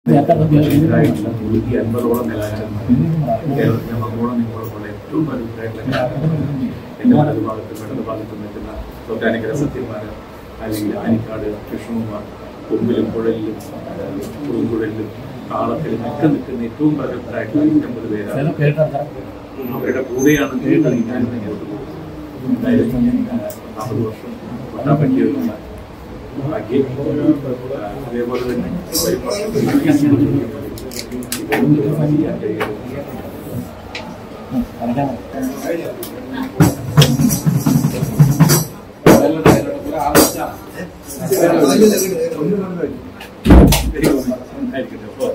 ഇതിനായിട്ടുള്ള നൂറ്റി അൻപതോളം കലാകാരന്മാർ കേരളത്തിലെ നമ്മളോളം നിങ്ങളോടുള്ള ഏറ്റവും പ്രഗത്ഭരായിട്ടുള്ള കലാകാരന്മാർ എന്റെ വലതു ഭാഗത്തും ഇടതു ഭാഗത്തും നിൽക്കുന്ന തൊട്ടാനിക്കര സത്യന്മാര് അല്ലെങ്കിൽ ആനിക്കാട് കൃഷ്ണകുമാർ കൊമ്പിലും കുഴലിലും കുറുങ്കുഴലിലും താളത്തിലും ഒക്കെ നിൽക്കുന്ന ഏറ്റവും പ്രഗത്ഭരായിട്ടുള്ള ഇഷ്ടംപോലെ പേരാണ് അവരുടെ കൂടെയാണ് ഞാൻ മുന്നോട്ട് പോകുന്നത് എന്തായാലും നാൽപ്പത് വർഷം കൊട്ടാൻ പറ്റിയതുള്ള ഭാഗ്യം ആ, അതേപോലെ തന്നെ വരും വർഷത്തിൽ ഇതൊന്നും ചെയ്യാൻ കഴിയുന്നു വെരി ഗുഡ് ആയിരിക്കട്ടെ അപ്പോൾ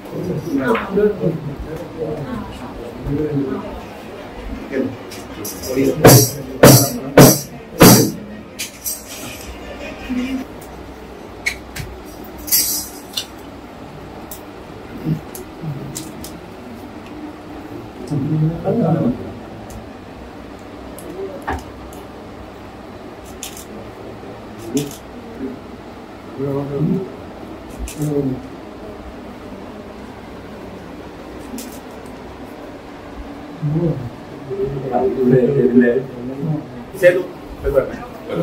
ഇവിടെ ഇതിലെ സേതു ഇത് വരണേ.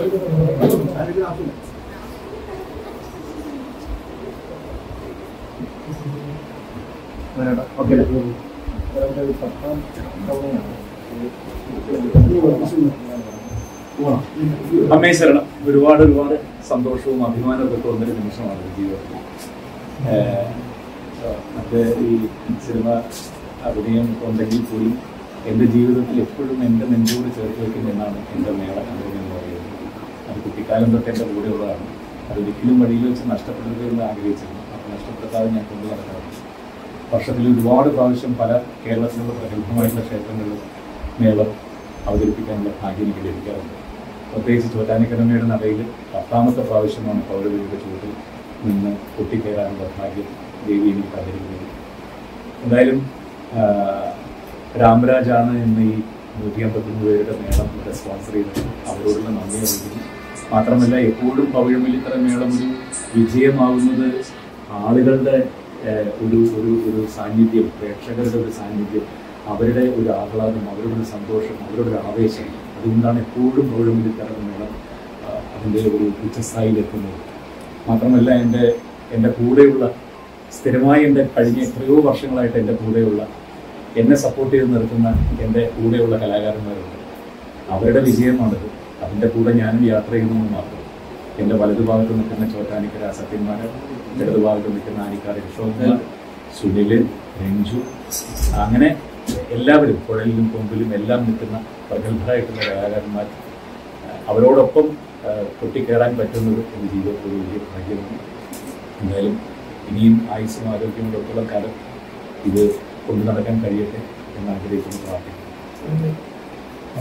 അമ്മേ ശരണം ഒരുപാട് ഒരുപാട് സന്തോഷവും അഭിമാനവും ഒക്കെ തോന്നുന്നൊരു നിമിഷമാണ് എൻ്റെ ജീവിതത്തിൽ ഏഹ്, മറ്റേ ഈ സിനിമ അഭിനയം ഒക്കെ ഉണ്ടെങ്കിൽ പോലും എൻ്റെ ജീവിതത്തിൽ എപ്പോഴും എൻ്റെ നെഞ്ചോട് ചേർത്ത് വയ്ക്കുന്ന എന്നാണ് എൻ്റെ മേള കണ്ടത് എന്ന് പറയുന്നത് അത് കുട്ടിക്കാലം തൊട്ട് എൻ്റെ കൂടെയുള്ളതാണ് അത് ഒരിക്കലും വഴിയിൽ വെച്ച് നഷ്ടപ്പെടരുത് എന്ന് ആഗ്രഹിച്ചിരുന്നു അപ്പോൾ നഷ്ടപ്പെടുത്താതെ ഞാൻ കൊണ്ടു നടക്കുന്നത് വർഷത്തിൽ ഒരുപാട് പ്രാവശ്യം പല കേരളത്തിലുള്ള പ്രഗത്ഭമായിട്ടുള്ള ക്ഷേത്രങ്ങളിൽ മേളം അവതരിപ്പിക്കാനുള്ള ഭാഗ്യം എനിക്ക് ലഭിക്കാറുണ്ട് പ്രത്യേകിച്ച് ചോറ്റാനിക്കരമയുടെ നടയിൽ പത്താമത്തെ പ്രാവശ്യമാണ് പൗരവിയുടെ ചുവട്ടിൽ നിന്ന് പൊട്ടിക്കയറാനുള്ള ഭാഗ്യം ദേവി എനിക്ക് തന്നിരിക്കുന്നത് എന്തായാലും ആ, രാമരാജാണ് എന്ന് ഈ നൂറ്റി അമ്പത്തൊന്ന് പേരുടെ മേളം ഇവിടെ സ്പോൺസർ ചെയ്തത് അവരോടുള്ള നന്ദി അറിയിക്കുന്നു മാത്രമല്ല എപ്പോഴും പവിഴമില്ലിത്തറ മേളം ഒരു വിജയമാവുന്നത് ആളുകളുടെ ഏഹ്, ഒരു ഒരു ഒരു സാന്നിധ്യം പ്രേക്ഷകരുടെ ഒരു സാന്നിധ്യം അവരുടെ ഒരു ആഹ്ലാദം അവരുടെ ഒരു സന്തോഷം അവരുടെ ഒരു ആവേശം അതുകൊണ്ടാണ് എപ്പോഴും പവിഴമില്ലിത്തറ മേളം ആ, അതിൻ്റെ ഒരു ഉച്ചസ്ഥായിലെത്തുന്നത് മാത്രമല്ല എൻ്റെ എൻ്റെ കൂടെയുള്ള സ്ഥിരമായി എൻ്റെ കഴിഞ്ഞ എത്രയോ വർഷങ്ങളായിട്ട് എൻ്റെ കൂടെയുള്ള എന്നെ സപ്പോർട്ട് ചെയ്ത് നിർത്തുന്ന എൻ്റെ കൂടെയുള്ള കലാകാരന്മാരുണ്ട് അവരുടെ വിജയമാണിത് അതിൻ്റെ കൂടെ ഞാനും യാത്ര ചെയ്യുന്നു മാത്രം എൻ്റെ വലതുഭാഗത്ത് നിൽക്കുന്ന ചോറ്റാനിക്കര സത്യന്മാർ ഇടതുഭാഗത്ത് നിൽക്കുന്ന ആനിക്കാട് യശോധൻ സുനിൽ രഞ്ജു അങ്ങനെ എല്ലാവരും കുഴലിലും കൊമ്പിലും എല്ലാം നിൽക്കുന്ന പ്രഗത്ഭരായിട്ടുള്ള കലാകാരന്മാർ ആ, അവരോടൊപ്പം ആ, പൊട്ടിക്കയറാൻ പറ്റുന്നത് എൻ്റെ ജീവിതത്തിൽ ഒരു വലിയ ഭാഗ്യമാണ് എന്തായാലും ഇനിയും ആയുസ്സും ആരോഗ്യവും ഒത്തുള്ള കാലം ഇത് കൊണ്ടു നടക്കാൻ കഴിയട്ടെ എന്ന് ആഗ്രഹിക്കുന്നു പ്രാർത്ഥിക്കുന്നു